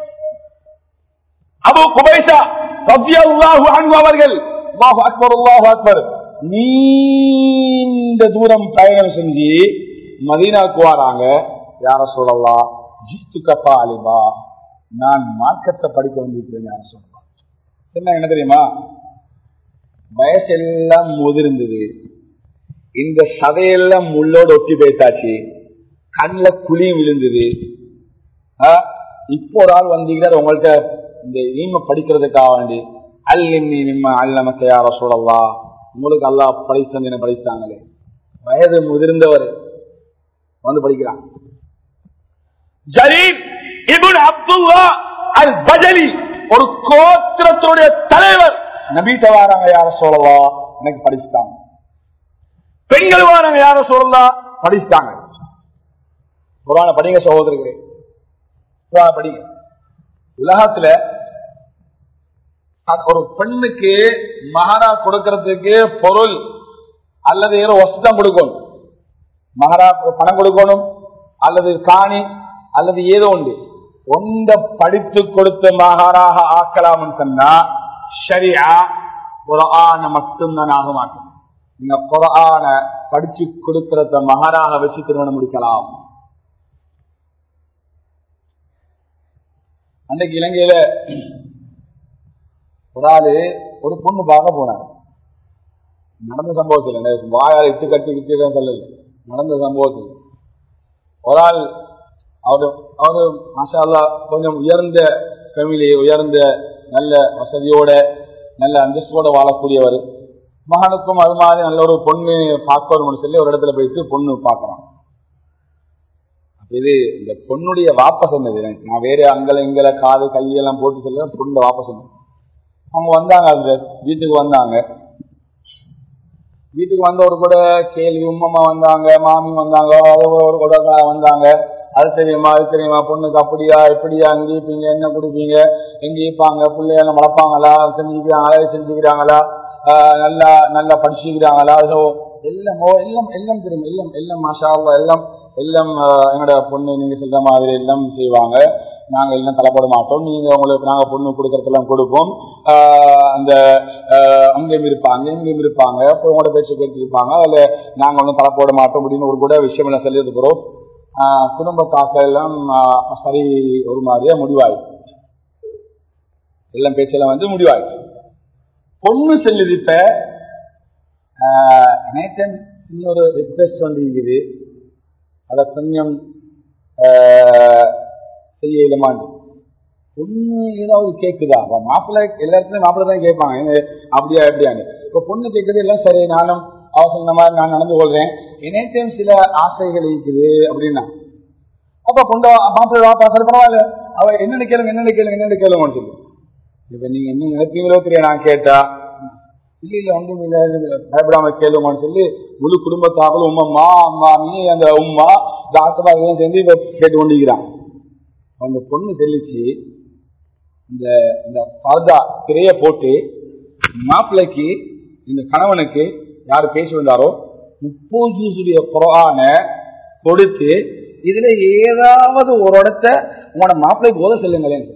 அபு குபைசா ரத்தியல்லாஹு அன்ஹு அவர்கள் அல்லாஹு அக்பர் அல்லாஹு அக்பர் நீண்ட தூரம் பயணம் செஞ்சு மதீனாக்கு வராங்க யார சொல்லலாம் ஜித்து கப்பா அலிபா நான் மார்க்கத்தை படிக்க வந்திருக்கிறேன் யார சொல்லலாம் என்ன என்ன தெரியுமா வயசெல்லாம் முதிர்ந்தது இந்த சதையெல்லாம் முள்ளோடு ஒட்டி போயிட்டாச்சு கண்ணில் குழியும் விழுந்தது ஆ, இப்போ ஒரு ஆள் வந்தீங்கன்னா உங்கள்ட்ட இந்த ஈம படிக்கிறதுக்காக வேண்டி அல்லி நிம்ம அல்லமக்க யார சொல்லலாம் உங்களுக்கு அல்லா படித்தந்தின படித்தாங்களே வயது முதிர்ந்தவர் வந்து படிக்கிறான் ஜரீர் இபுன் அப்துல்லா அல் பஜலி ஒரு கோத்திரத்துடைய தலைவர் நபீட்ட வாராங்க யார சொல்லலாம் எனக்கு படிச்சுட்டாங்க பெண்கள் வாராங்க யார சொல்லலாம் படிச்சுட்டாங்க குரான படிங்க சகோதரர்களே குரான படிங்க உலகத்துல அ- ஒரு பெண்ணுக்கு மகாரா கொடுக்கறதுக்கு பொருள் அல்லது ஏதோ வசதம் கொடுக்கணும் மகாரா பணம் கொடுக்கணும் அல்லது காணி அல்லது ஏதோ உண்டு ஒன்ற படித்து கொடுத்த மகாராக ஆக்கலாம்னு சொன்னா ஷரியா குரான மட்டும்தான் ஆக மாட்டோம் நீங்க குரான படிச்சு கொடுக்கறத மகாராக வச்சு திருமணம் முடிக்கலாம் அன்றைக்கு இலங்கையில ஒரு ஆளு ஒரு பொண்ணு பார்க்க போனார் நடந்த சம்பவத்தில் இல்லை வாயால் இட்டு கட்டி விட்டு சொல்லல நடந்த சம்பவத்தில் ஒரு ஆள் அவரு அவரு மாஷா அல்லாஹ் கொஞ்சம் உயர்ந்த ஃபேமிலி உயர்ந்த நல்ல வசதியோட நல்ல அந்தஸ்தோட வாழக்கூடியவர் மகனுக்கும் அது மாதிரி நல்ல ஒரு பொண்ணு பார்க்கணும்னு சொல்லி ஒரு இடத்துல போயிட்டு பொண்ணு பார்க்கறான் அப்ப இது இந்த பொண்ணுடைய வாப்ப சொன்னது எனக்கு நான் வேற அங்கல இங்கல காது கையெல்லாம் போட்டு சொல்ல பொண்ணு வாப்ப சொன்னது அவங்க வந்தாங்க அந்த வீட்டுக்கு வந்தாங்க வீட்டுக்கு வந்தவர் கூட கேள்வி உம்மம்மா வந்தாங்க மாமி வந்தாங்க அது ஒரு கூட வந்தாங்க அது தெரியுமா அது தெரியுமா பொண்ணுக்கு அப்படியா இப்படியா அங்கே இருப்பீங்க என்ன கொடுப்பீங்க எங்க இருப்பாங்க பிள்ளைங்க வளர்ப்பாங்களா செஞ்சுக்கிறாங்களா இது செஞ்சுக்கிறாங்களா ஆஹ் நல்லா நல்லா படிச்சுக்கிறாங்களா அதோ எல்லாம் ஓ, எல்லாம் எல்லாம் தெரியும் எல்லாம் எல்லாம் மாஷா அல்லாஹ், எல்லாம் எல்லாம் ஆஹ், எங்களோட பொண்ணு நீங்க சொல்ற மாதிரி எல்லாம் செய்வாங்க நாங்க எல்லாம் தலைப்பட மாட்டோம் நீங்க உங்களுக்கு நாங்க பொண்ணு கொடுக்கறதெல்லாம் கொடுப்போம் ஆஹ், அந்த ஆஹ், அங்கேயும் இருப்பாங்க இங்கேயும் இருப்பாங்க அப்போ உங்களோட பேச்சு கேட்டு இருப்பாங்க அதுல நாங்க ஒன்றும் தலை போட மாட்டோம் அப்படின்னு ஒரு கூட விஷயம் எல்லாம் சொல்லி இருக்கிறோம் குடும்ப தாக்கல் எல்லாம் ஆஹ், சரி ஒரு மாதிரியா முடிவாயிடுச்சு எல்லாம் பேச்செல்லாம் வந்து முடிவாயிடுச்சு பொண்ணு செல்லுது இப்ப ஆஹ், நேத்தன் இன்னொரு ரிக்வெஸ்ட் வந்து இருக்குது அதை கொஞ்சம் ஆஹ், செய்ய இயலுமாண்டு பொண்ணு ஏதாவது கேக்குதா அப்ப மாப்பிள்ளை எல்லா இடத்துலயும் மாப்பிள்ளை தான் கேட்பாங்க ஏங்க, அப்படியா எப்படியான்னு இப்ப பொண்ணு கேட்குது எல்லாம் சரி நானும் அவ சொன்ன மாதிரி நான் நடந்து கொள்றேன் இணையத்தையும் சில ஆசைகள் இருக்குது அப்படின்னா அப்ப பொண்ணு மாப்பிள்ளை வாப்பா சரி பரவாயில்ல அவ என்னென்ன கேளுங்க என்னென்ன கேளுங்க என்னென்ன கேளுங்கன்னு சொல்லி இப்ப நீங்க என்ன நினைப்பீங்களோ தெரியும் நான் கேட்டா இல்ல இல்ல ஒன்றும் இல்ல இல்ல, இல்ல, பயப்படாம கேளுமான்னு சொல்லி முழு குடும்பத்தாக்களும் உம்மம்மா அம்மா நீ அந்த உம்மா டாக்டர் எல்லாம் சேர்ந்து இப்ப கேட்டு கொண்டிருக்கிறான் அந்த பொண்ணு சொல்லிச்சு இந்த இந்த பர்தா திரைய போட்டு மாப்பிள்ளைக்கு இந்த கணவனுக்கு யாரு பேசி வந்தாரோ முப்பது ஜூசுடைய குரான கொடுத்து இதுல ஏதாவது ஒரு இடத்த உங்களோட மாப்பிள்ளைக்கு ஓத செல்லுங்களேன்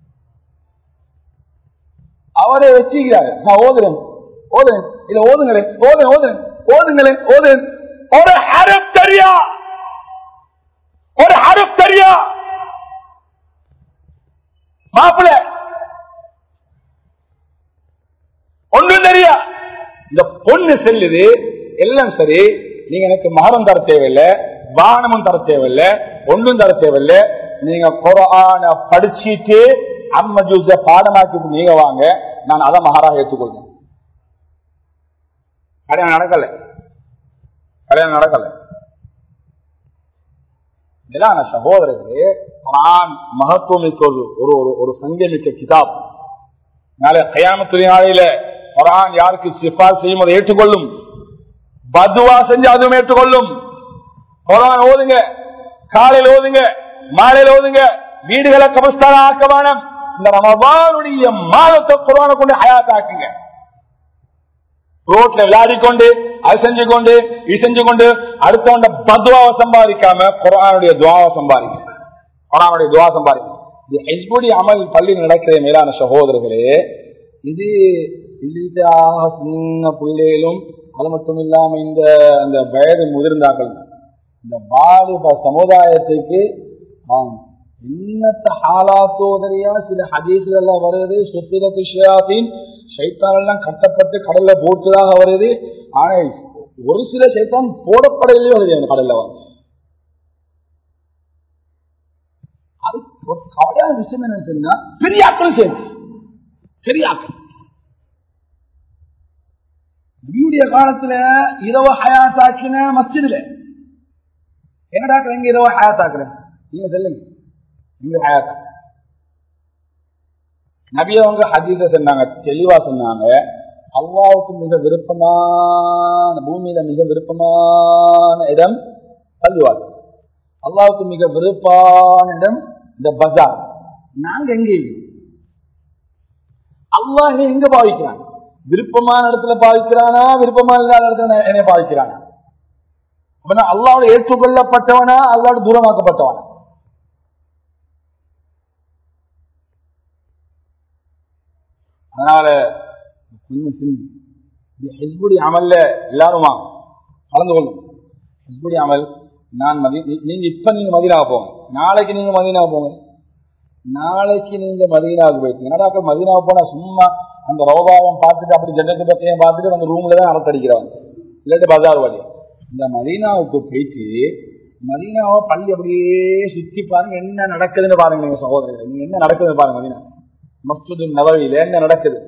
அவரே வச்சுக்கிறாரு நான் ஓதுறேன் ஓதுறேன் இல்ல ஓதுங்களேன் ஓதுறேன் ஓதுறேன் ஓதுங்களேன் ஓதுறேன் ஒரு ஹரப் தெரியா ஒரு ஹரப் தெரியா மாப்பிள்ள ஒன்றும் தெரியா இந்த பொண்ணு செல்லுது எல்லாம் சரி நீங்க எனக்கு மகரம் தர தேவையில்லை வாகனமும் தர தேவையில்லை ஒன்றும் தர தேவையில்லை நீங்க குரான படிச்சிட்டு அம்ம ஜூஸ பாடமாக்கிட்டு நீங்க வாங்க நான் அதை மகாராக ஏற்றுக்கொள்றேன் கல்யாணம் நடக்கல கல்யாணம் நடக்கல மேலான சகோதரர்களே குரான் மகத்துவமிக்க ஒரு ஒரு ஒரு- ஒரு சங்கமிக்க கிதாப் நாளை கயாமத்துறை நாளையில குரான் யாருக்கு சிபார் செய்யும் அதை ஏற்றுக்கொள்ளும் பதுவா செஞ்சு அதுவும் ஏற்றுக்கொள்ளும் குரான் ஓதுங்க காலையில் ஓதுங்க மாலையில் ஓதுங்க வீடுகளை கபஸ்தான ஆக்க வேணாம் இந்த ரமபானுடைய மாதத்தை குரானை கொண்டு ஹயாத்தாக்குங்க ரோட்ல விளையாடி கொண்டு அது செஞ்சு கொண்டு இது செஞ்சு கொண்டு அடுத்தவண்ட பத்வாவை சம்பாதிக்காம குரானுடைய துவாவை சம்பாதிக்க குரானுடைய துவா சம்பாதிக்க இது ஹெஜ்புடி அமல் பள்ளி நடக்கிற மேலான சகோதரர்களே இது இல்லீட்டாக சின்ன பிள்ளைகளும் அது மட்டும் இல்லாம இந்த அந்த வயது முதிர்ந்தாக்கள் இந்த வாலிப சமுதாயத்துக்கு ஆம், என்னத்த ஹாலாத்தோதரியா சில ஹதீஸ்கள் எல்லாம் வருது சுத்திரத்து ஷியாத்தின் சைத்தான் எல்லாம் கட்டப்பட்டு கடல்ல போட்டுதாக வருது ஆனா ஒரு சில சைத்தான் போடப்படலையோ வருது அந்த கடல்ல வந்து அது ஒரு கவலையான விஷயம் என்ன தெரியுமா பெரியாக்கள் சேர்ந்து பெரியாக்கள் நபியுடைய காலத்துல இரவு ஹயாத்தாக்கின மஸ்ஜிதுல என்னடாக்கள் எங்க இரவு ஹயாத்தாக்குறேன் நீங்க சொல்லுங்க நீங்க ஹயாத்தா நபி அவங்க ஹதீஸ சொன்னாங்க தெளிவா சொன்னாங்க அல்லாவுக்கு மிக விருப்பமான பூமியில மிக விருப்பமான இடம் பள்ளிவாசல் அல்லாவுக்கு மிக விருப்பான இடம் இந்த பஜார் நாங்க எங்க இருக்கோம்? அல்லாஹ் என்னை எங்க பாவிக்கிறான் விருப்பமான இடத்துல பாவிக்கிறானா விருப்பமான இல்லாத இடத்துல என்னை பாவிக்கிறானா அப்ப நான் அல்லாவோட ஏற்றுக்கொள்ளப்பட்டவனா அல்லாவோட தூரமாக்கப்பட்டவனா அதனால கொஞ்சம் சிந்தி இது ஹிஸ்புடி அமல்ல எல்லாருமா கலந்து கொள்ளும் ஹிஸ்புடி அமல் நான் மதி நீ- நீங்க இப்ப நீங்க மதினாக போங்க நாளைக்கு நீங்க மதினாக போங்க நாளைக்கு நீங்க மதீனாவுக்கு போயிட்டீங்க என்னடா மதீனாவுக்கு போனா சும்மா அந்த ரோபாவம் பார்த்துட்டு அப்படி ஜெண்டத்து பத்தையும் பார்த்துட்டு அந்த ரூம்ல தான் அரட்டடிக்கிறவங்க இல்லாட்டி பஜார் வழி இந்த மதீனாவுக்கு போயிட்டு மதீனாவை பள்ளி அப்படியே சுத்தி பாருங்க என்ன நடக்குதுன்னு பாருங்க நீங்க சகோதரர்கள் நீங்க என்ன நடக்குதுன்னு பாருங்க மதீனா மஸ்ஜிது நபவியில என்ன நடக்குது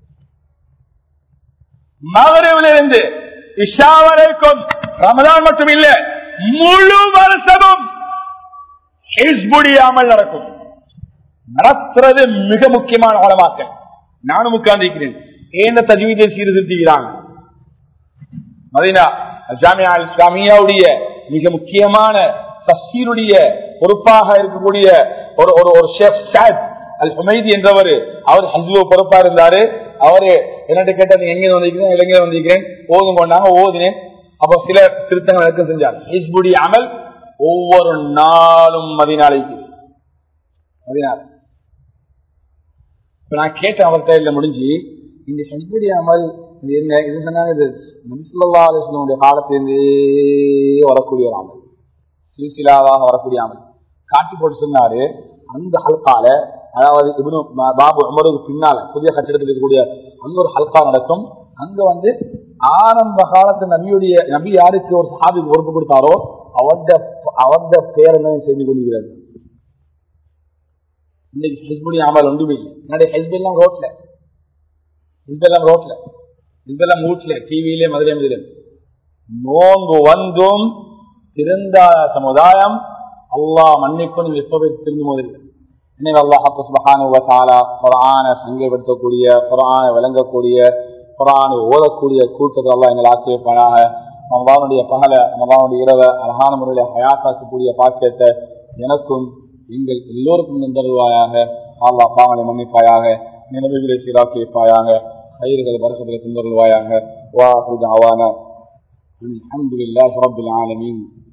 மகரிலிருந்து இஷா வரைக்கும் ரமதான் மட்டும் இல்ல முழு வருஷமும் ஹிஸ்புடியாமல் நடக்கும் நடத்துறது மிக முக்கியமான வளமாக்கல் நானும் உட்கார்ந்திருக்கிறேன் ஏந்த தஜ்வீதை சீர்திருத்துகிறாங்க மதீனா ஜாமியா இஸ்லாமியாவுடைய மிக முக்கியமான தஸ்ஸீருடைய பொறுப்பாக இருக்கக்கூடிய ஒரு ஒரு ஒரு ஷேப் ஷாத் அல் ஹுமைதி என்றவர் அவர் ஹஸ்பு பொறுப்பா இருந்தாரு அவரு என்னட்டு கேட்டது எங்க வந்திருக்கிறேன் இளைஞர் வந்திருக்கிறேன் ஓதும் கொண்டாங்க ஓதினேன் அப்போ சில திருத்தங்கள் எனக்கு செஞ்சார் ஹிஸ்புடி அமல் ஒவ்வொரு நாளும் மதினாலைக்கு மதினாள் இப்ப நான் கேட்டேன் அவர்கிட்ட இல்ல முடிஞ்சு இந்த ஹெஸ்புடி அமல் இது என்ன இது சொன்னாங்க இது நபிசுல்லா அலிஸ்லமுடைய காலத்திலிருந்தே வரக்கூடிய ஒரு அமல் சில்சிலாவாக வரக்கூடிய அமல் காட்டி போட்டு சொன்னாரு அந்த ஹல்கால அதாவது இவனு பாபு உமருக்கு பின்னால புதிய கட்டிடத்தில் இருக்கக்கூடிய அங்க ஒரு ஹல்கா நடக்கும் அங்க வந்து ஆரம்ப காலத்து நபியுடைய நபி யாருக்கு ஒரு சாதிக்கு பொறுப்பு கொடுத்தாரோ அவர்த அவர்த பேர் என்ன செஞ்சு கொள்கிறது இன்னைக்கு ஹிஸ்புடைய அமல் ஒன்றுமே இல்லை என்னுடைய ஹிஸ்பெல்லாம் ரோட்ல ஹிஸ்பெல்லாம் ரோட்ல ஹிஸ்பெல்லாம் மூட்ல டிவியிலே மதுரை மதுரை நோன்பு வந்தும் திருந்தாத சமுதாயம் அல்லாஹ் மன்னிக்கும் எப்ப திருந்து முதலில் எனவே அல்லாஹ் சுபஹானு வ தஆலா குர்ஆனை சங்கைப்படுத்தக்கூடிய குர்ஆனை விளங்கக்கூடிய குர்ஆனை ஓதக்கூடிய கூட்டத்தை அல்லாஹ் எங்களை ஆக்கியப்பானாக ரமதானுடைய பகல ரமதானுடைய இரவை அழகான முறையில் ஹயாத்தாக்கக்கூடிய பாக்கியத்தை எனக்கும் எங்கள் எல்லோருக்கும் தருவாயாக அல்லாஹ் பாவனை மன்னிப்பாயாக நினைவுகளை சீராக்கியப்பாயாக கயிறுகள் வரசங்களை தந்தருவாயாக வா அவானா الحمد لله رب العالمين